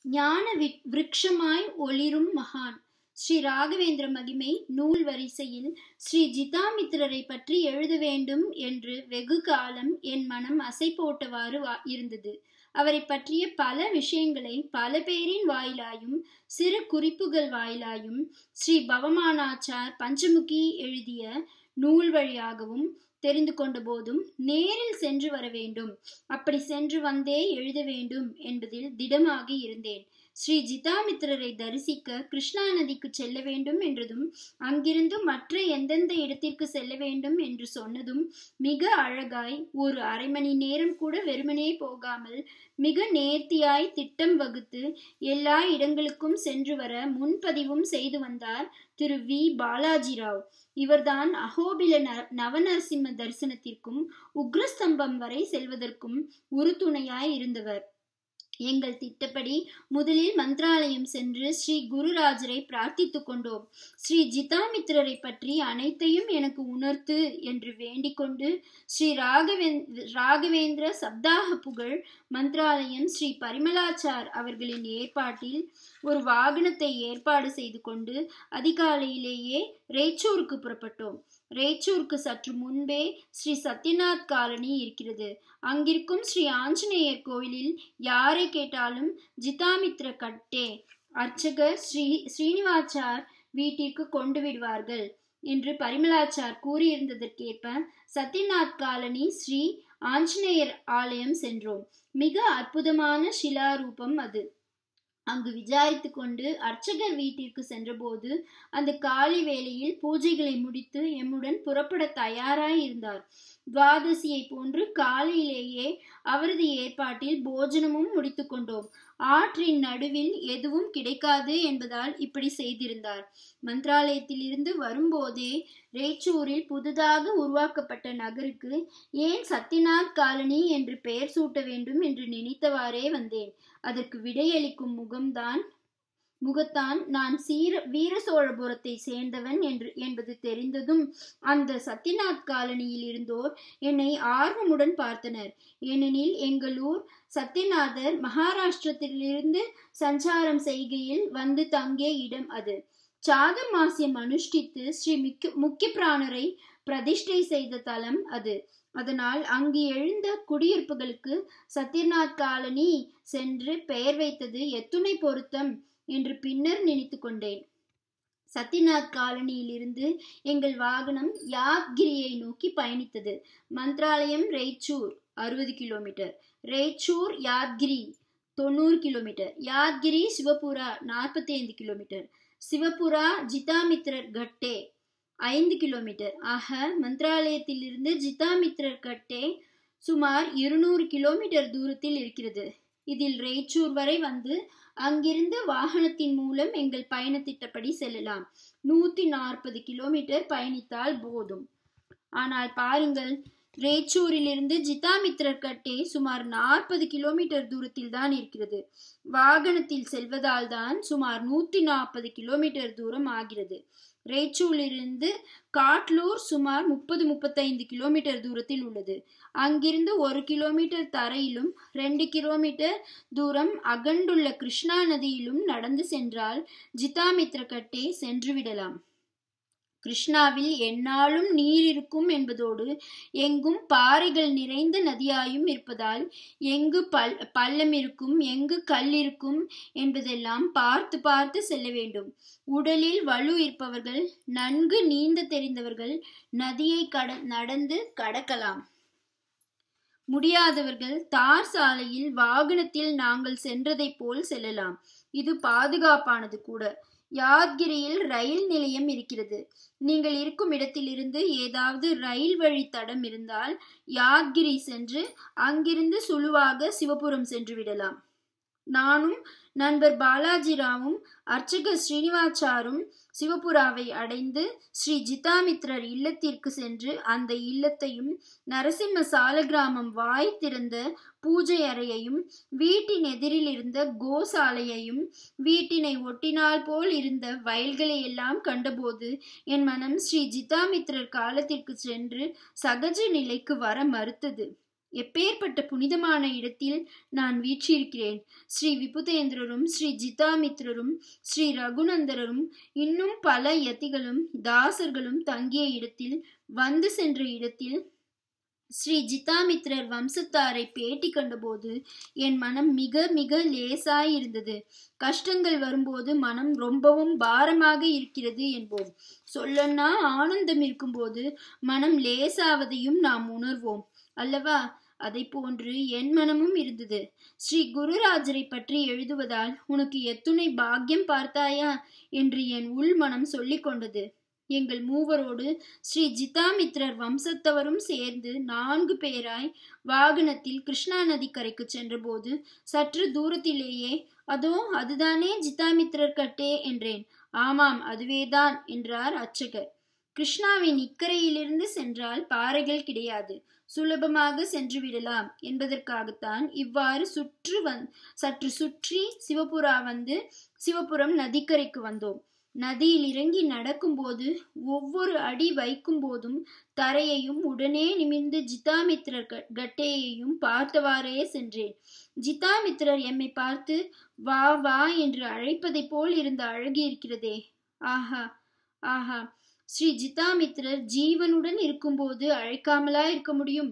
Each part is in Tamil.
ஞான வி- விருட்சமாய் ஒளிரும் மகான் ஸ்ரீ ராகவேந்திர மகிமை நூல் வரிசையில் ஸ்ரீ ஜிதாமித்திரரை பற்றி எழுத வேண்டும் என்று வெகு காலம் என் மனம் அசை போட்டவாறு வா- இருந்தது அவரை பற்றிய பல விஷயங்களை பல பேரின் வாயிலாயும் சிறு குறிப்புகள் வாயிலாயும் ஸ்ரீ பவமானாச்சார் பஞ்சமுகி எழுதிய நூல் வழியாகவும் தெரிந்து கொண்ட போதும் நேரில் சென்று வர வேண்டும் அப்படி சென்று வந்தே எழுத வேண்டும் என்பதில் திடமாக இருந்தேன் ஸ்ரீ ஜிதாமித்திரரை தரிசிக்க கிருஷ்ணா நதிக்கு செல்ல வேண்டும் என்றதும் அங்கிருந்து மற்ற எந்தெந்த இடத்திற்கு செல்ல வேண்டும் என்று சொன்னதும் மிக அழகாய் ஒரு அரை மணி நேரம் கூட வெறுமனே போகாமல் மிக நேர்த்தியாய் திட்டம் வகுத்து எல்லா இடங்களுக்கும் சென்று வர முன்பதிவும் செய்து வந்தார் திரு வி பாலாஜி ராவ் இவர்தான் அகோபில ந- நவநரசிம்ம தரிசனத்திற்கும் உக்ரஸ்தம்பம் வரை செல்வதற்கும் உறுதுணையாய் இருந்தவர் எங்கள் திட்டப்படி முதலில் மந்திராலயம் சென்று ஸ்ரீ குருராஜரை பிரார்த்தித்துக் கொண்டோம் ஸ்ரீ ஜிதாமித்திரரை பற்றி அனைத்தையும் எனக்கு உணர்த்து என்று வேண்டிக் கொண்டு ஸ்ரீ ராகவேந் ராகவேந்திர சப்தாக புகழ் மந்திராலயம் ஸ்ரீ பரிமலாச்சார் அவர்களின் ஏற்பாட்டில் ஒரு வாகனத்தை ஏற்பாடு செய்து கொண்டு அதிகாலையிலேயே ரேச்சூருக்கு புறப்பட்டோம் ரேச்சூருக்கு சற்று முன்பே ஸ்ரீ சத்யநாத் காலனி இருக்கிறது அங்கிருக்கும் ஸ்ரீ ஆஞ்சநேயர் கோயிலில் யாரை கேட்டாலும் ஜிதாமித்ர கட்டே அர்ச்சகர் ஸ்ரீ ஸ்ரீனிவாச்சார் வீட்டிற்கு கொண்டு விடுவார்கள் என்று பரிமலாச்சார் கூறியிருந்ததற்கேற்ப சத்யநாத் காலனி ஸ்ரீ ஆஞ்சநேயர் ஆலயம் சென்றோம் மிக அற்புதமான சிலாரூபம் அது அங்கு விசாரித்து கொண்டு அர்ச்சகர் வீட்டிற்கு சென்றபோது அந்த காலை வேளையில் பூஜைகளை முடித்து எம்முடன் புறப்பட தயாராய் இருந்தார் துவாதசியை போன்று காலையிலேயே அவரது ஏற்பாட்டில் போஜனமும் முடித்து கொண்டோம் ஆற்றின் நடுவில் எதுவும் கிடைக்காது என்பதால் இப்படி செய்திருந்தார் மந்திராலயத்தில் இருந்து வரும்போதே ரேச்சூரில் புதிதாக உருவாக்கப்பட்ட நகருக்கு ஏன் சத்யநாத் காலனி என்று பெயர் சூட்ட வேண்டும் என்று நினைத்தவாறே வந்தேன் அதற்கு விடையளிக்கும் முகம்தான் முகத்தான் நான் சீர வீர சோழபுரத்தை சேர்ந்தவன் என்று என்பது தெரிந்ததும் அந்த சத்யநாத் காலனியில் இருந்தோர் என்னை ஆர்வமுடன் பார்த்தனர் ஏனெனில் எங்கள் ஊர் சத்யநாதர் மகாராஷ்டிரத்திலிருந்து சஞ்சாரம் செய்கையில் வந்து தங்கிய இடம் அது சாதுர்மாசியம் அனுஷ்டித்து ஸ்ரீ முக்கிய முக்கிய பிராணரை பிரதிஷ்டை செய்த தலம் அது அதனால் அங்கு எழுந்த குடியிருப்புகளுக்கு சத்யநாத் காலனி சென்று பெயர் வைத்தது எத்துணை பொருத்தம் என்று பின்னர் நினைத்து கொண்டேன் சத்யநாத் காலனியிலிருந்து எங்கள் வாகனம் யாத்கிரியை நோக்கி பயணித்தது மந்த்ராலயம் ரேச்சூர் அறுபது கிலோமீட்டர் ரேச்சூர் யாத்கிரி தொண்ணூறு கிலோமீட்டர் யாத்கிரி சிவபுரா நாற்பத்தி ஐந்து கிலோமீட்டர் சிவபுரா ஜிதாமித்ரர் கட்டே ஐந்து கிலோமீட்டர் ஆக மந்திராலயத்திலிருந்து ஜிதாமித்ரர் கட்டே சுமார் இருநூறு கிலோமீட்டர் தூரத்தில் இருக்கிறது இதில் ரேச்சூர் வரை வந்து அங்கிருந்து வாகனத்தின் மூலம் எங்கள் பயண திட்டப்படி செல்லலாம் நூத்தி நாற்பது கிலோமீட்டர் பயணித்தால் போதும் ஆனால் பாருங்கள் ரேச்சூரிலிருந்து ஜிதாமித்ரர் கட்டே சுமார் நாற்பது கிலோமீட்டர் தூரத்தில் தான் இருக்கிறது வாகனத்தில் செல்வதால் தான் சுமார் நூத்தி நாற்பது கிலோமீட்டர் தூரம் ஆகிறது ரேச்சூரிலிருந்து காட்லூர் சுமார் முப்பது முப்பத்தைந்து கிலோமீட்டர் தூரத்தில் உள்ளது அங்கிருந்து ஒரு கிலோமீட்டர் தரையிலும் ரெண்டு கிலோமீட்டர் தூரம் அகண்டுள்ள கிருஷ்ணா நதியிலும் நடந்து சென்றால் ஜிதாமித்ரகட்டே சென்று விடலாம் கிருஷ்ணாவில் எந்நாளும் நீர் இருக்கும் என்பதோடு எங்கும் பாறைகள் நிறைந்த நதியாயும் இருப்பதால் எங்கு பல் பள்ளம் இருக்கும் எங்கு கல் இருக்கும் என்பதெல்லாம் பார்த்து பார்த்து செல்ல வேண்டும் உடலில் வலு இருப்பவர்கள் நன்கு நீந்த தெரிந்தவர்கள் நதியை கட நடந்து கடக்கலாம் முடியாதவர்கள் தார் சாலையில் வாகனத்தில் நாங்கள் சென்றதைப் போல் செல்லலாம் இது பாதுகாப்பானது கூட யாத்கிரியில் ரயில் நிலையம் இருக்கிறது நீங்கள் இருக்கும் இடத்திலிருந்து ஏதாவது ரயில் வழி தடம் இருந்தால் யாத்கிரி சென்று அங்கிருந்து சுழுவாக சிவபுரம் சென்று விடலாம் நானும் நண்பர் பாலாஜி ராவும் அர்ச்சகர் ஸ்ரீனிவாச்சாரும் சிவபுராவை அடைந்து ஸ்ரீ ஜிதாமித்ரர் இல்லத்திற்கு சென்று அந்த இல்லத்தையும் நரசிம்ம சாலகிராமம் வாய் திறந்த பூஜை அறையையும் வீட்டின் எதிரில் இருந்த கோசாலையையும் வீட்டினை ஒட்டினால் போல் இருந்த வயல்களை எல்லாம் கண்டபோது என் மனம் ஸ்ரீ ஜிதாமித்ரர் காலத்திற்கு சென்று சகஜ நிலைக்கு வர மறுத்தது எப்பேற்பட்ட புனிதமான இடத்தில் நான் வீற்றிருக்கிறேன் ஸ்ரீ விபுதேந்திரரும் ஸ்ரீ ஜிதாமித்ரரும் ஸ்ரீ ரகுநந்தரரும் இன்னும் பல யதிகளும் தாசர்களும் தங்கிய இடத்தில் வந்து சென்ற இடத்தில் ஸ்ரீ ஜிதாமித்ரர் வம்சத்தாரை பேட்டி கண்டபோது என் மனம் மிக மிக லேசாயிருந்தது கஷ்டங்கள் வரும்போது மனம் ரொம்பவும் பாரமாக இருக்கிறது என்போம் சொல்லன்னா ஆனந்தம் இருக்கும்போது மனம் லேசாவதையும் நாம் உணர்வோம் அல்லவா அதை போன்று என் மனமும் இருந்தது ஸ்ரீ குருராஜரை பற்றி எழுதுவதால் உனக்கு எத்துணை பாக்கியம் பார்த்தாயா என்று என் உள் மனம் சொல்லிக் கொண்டது எங்கள் மூவரோடு ஸ்ரீ ஜிதாமித்ரர் வம்சத்தவரும் சேர்ந்து நான்கு பேராய் வாகனத்தில் கிருஷ்ணா நதிக்கரைக்கு சென்றபோது சற்று தூரத்திலேயே அதோ அதுதானே ஜிதாமித்ரர் கட்டே என்றேன் ஆமாம் அதுவேதான் என்றார் அர்ச்சகர் கிருஷ்ணாவின் இக்கரையிலிருந்து சென்றால் பாறைகள் கிடையாது சுலபமாக சென்று விடலாம் என்பதற்காகத்தான் இவ்வாறு சுற்று வந் சற்று சுற்றி சிவபுரா வந்து சிவபுரம் நதிக்கரைக்கு வந்தோம் நதியில் இறங்கி நடக்கும்போது ஒவ்வொரு அடி வைக்கும் போதும் தரையையும் உடனே நிமிர்ந்து ஜிதாமித்ரர் கட்டேயையும் பார்த்தவாறே சென்றேன் ஜிதாமித்ரர் எம்மை பார்த்து வா வா என்று அழைப்பதை போல் இருந்த அழகு இருக்கிறதே ஆஹா ஆஹா ஸ்ரீ ஜிதாமித்ரர் ஜீவனுடன் இருக்கும்போது அழைக்காமலா இருக்க முடியும்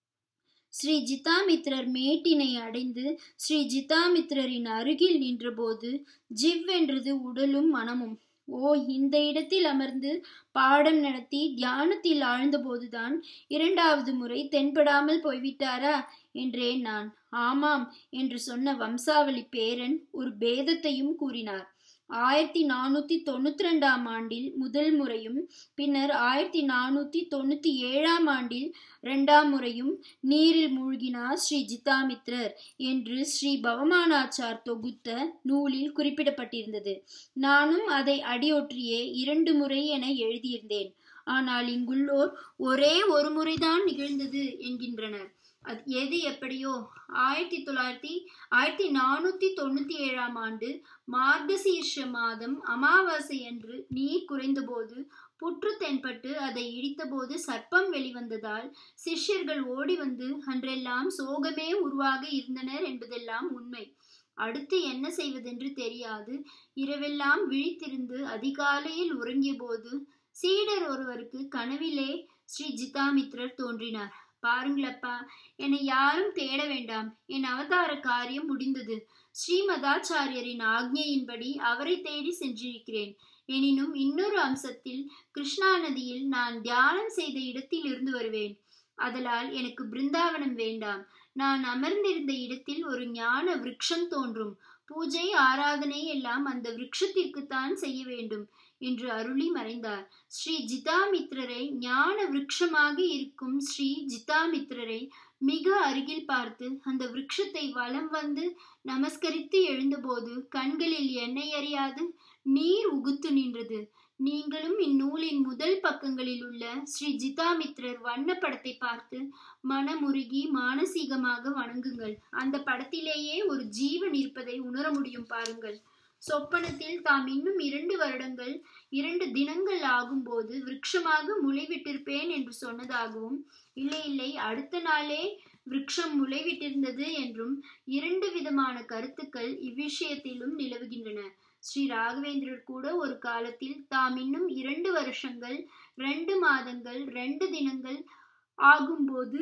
ஸ்ரீ ஜிதாமித்ரர் மேட்டினை அடைந்து ஸ்ரீ ஜிதாமித்ரரின் அருகில் நின்றபோது ஜிவ்வென்றது உடலும் மனமும் ஓ இந்த இடத்தில் அமர்ந்து பாடம் நடத்தி தியானத்தில் ஆழ்ந்தபோதுதான் இரண்டாவது முறை தென்படாமல் போய்விட்டாரா என்றேன் நான் ஆமாம் என்று சொன்ன வம்சாவளி பேரன் ஒரு பேதத்தையும் கூறினார் ஆயிரத்தி நானூத்தி தொண்ணூத்தி ரெண்டாம் ஆண்டில் முதல் முறையும் பின்னர் ஆயிரத்தி நானூத்தி தொண்ணூத்தி ஏழாம் ஆண்டில் இரண்டாம் முறையும் நீரில் மூழ்கினார் ஸ்ரீ ஜிதாமித்ரர் என்று ஸ்ரீ பவமானாச்சார் தொகுத்த நூலில் குறிப்பிடப்பட்டிருந்தது நானும் அதை அடியொற்றியே இரண்டு முறை என எழுதியிருந்தேன் ஆனால் இங்குள்ளோர் ஒரே ஒரு முறைதான் நிகழ்ந்தது என்கின்றனர் அது எது எப்படியோ ஆயிரத்தி தொள்ளாயிரத்தி ஆயிரத்தி நானூத்தி தொண்ணூத்தி ஏழாம் ஆண்டு மார்கசீர்ஷ மாதம் அமாவாசை அன்று நீர் குறைந்தபோது புற்று தென்பட்டு அதை இடித்தபோது சர்ப்பம் வெளிவந்ததால் சிஷ்யர்கள் ஓடி வந்து அன்றெல்லாம் சோகமே உருவாக இருந்தனர் என்பதெல்லாம் உண்மை அடுத்து என்ன செய்வதென்று தெரியாது இரவெல்லாம் விழித்திருந்து அதிகாலையில் உறங்கிய போது சீடர் ஒருவருக்கு கனவிலே ஸ்ரீ ஜிதாமித்ரர் தோன்றினார் பாருங்களப்பா என்னை யாரும் தேட வேண்டாம் என் அவதார காரியம் முடிந்தது ஸ்ரீமதாச்சாரியரின் ஆக்ஞையின்படி அவரை தேடி சென்றிருக்கிறேன் எனினும் இன்னொரு அம்சத்தில் கிருஷ்ணா நதியில் நான் தியானம் செய்த இடத்தில் இருந்து வருவேன் அதலால் எனக்கு பிருந்தாவனம் வேண்டாம் நான் அமர்ந்திருந்த இடத்தில் ஒரு ஞான விருட்சம் தோன்றும் பூஜை ஆராதனை எல்லாம் அந்த விருட்சத்திற்குத்தான் செய்ய வேண்டும் என்று அருளி மறைந்தார் ஸ்ரீ ஜிதாமித்ரரை ஞான விருட்சமாக இருக்கும் ஸ்ரீ ஜிதாமித்ரரை மிக அருகில் பார்த்து அந்த விருட்சத்தை வலம் வந்து நமஸ்கரித்து எழுந்தபோது கண்களில் எண்ணெய் அறியாது நீர் உகுத்து நின்றது நீங்களும் இந்நூலின் முதல் பக்கங்களில் உள்ள ஸ்ரீ ஜிதாமித்ரர் வண்ண படத்தை பார்த்து மனமுருகி மானசீகமாக வணங்குங்கள் அந்த படத்திலேயே ஒரு ஜீவன் இருப்பதை உணர முடியும் பாருங்கள் சொப்பனத்தில் தாம் இன்னும் இரண்டு வருடங்கள் இரண்டு தினங்கள் ஆகும்போது விருட்சமாக முளைவிட்டிருப்பேன் என்று சொன்னதாகவும் இல்லை இல்லை அடுத்த நாளே விருட்சம் முளைவிட்டிருந்தது என்றும் இரண்டு விதமான கருத்துக்கள் இவ்விஷயத்திலும் நிலவுகின்றன ஸ்ரீ ராகவேந்திரர் கூட ஒரு காலத்தில் தாம் இன்னும் இரண்டு வருஷங்கள் ரெண்டு மாதங்கள் ரெண்டு தினங்கள் ஆகும்போது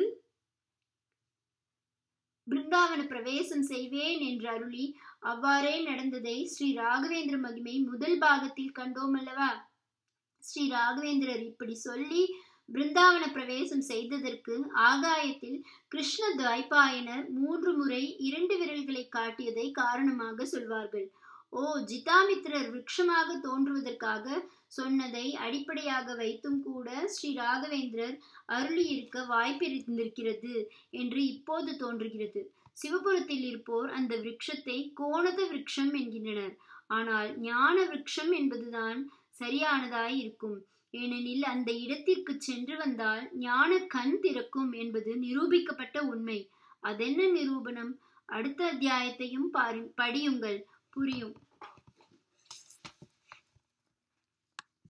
பிருந்தாவன பிரவேசம் செய்வேன் என்று அருளி அவ்வாறே நடந்ததை ஸ்ரீ ராகவேந்திர மகிமை முதல் பாகத்தில் கண்டோம் அல்லவா ஸ்ரீ ராகவேந்திரர் இப்படி சொல்லி பிருந்தாவன பிரவேசம் செய்ததற்கு ஆகாயத்தில் கிருஷ்ண துவைபாயனர் மூன்று முறை இரண்டு விரல்களை காட்டியதை காரணமாக சொல்வார்கள் ஓ ஜிதாமித்ரர் விருட்சமாக தோன்றுவதற்காக சொன்னதை அடிப்படையாக வைத்தும் கூட ஸ்ரீ ராகவேந்திரர் அருளி இருக்க வாய்ப்பிருந்திருக்கிறது என்று இப்போது தோன்றுகிறது சிவபுரத்தில் இருப்போர் அந்த விருட்சத்தை கோணத விருட்சம் என்கின்றனர் ஆனால் ஞான விருட்சம் என்பதுதான் சரியானதாய் இருக்கும் ஏனெனில் அந்த இடத்திற்கு சென்று வந்தால் ஞான கண் திறக்கும் என்பது நிரூபிக்கப்பட்ட உண்மை அதென்ன நிரூபணம் அடுத்த அத்தியாயத்தையும் பாரு படியுங்கள் புரியும்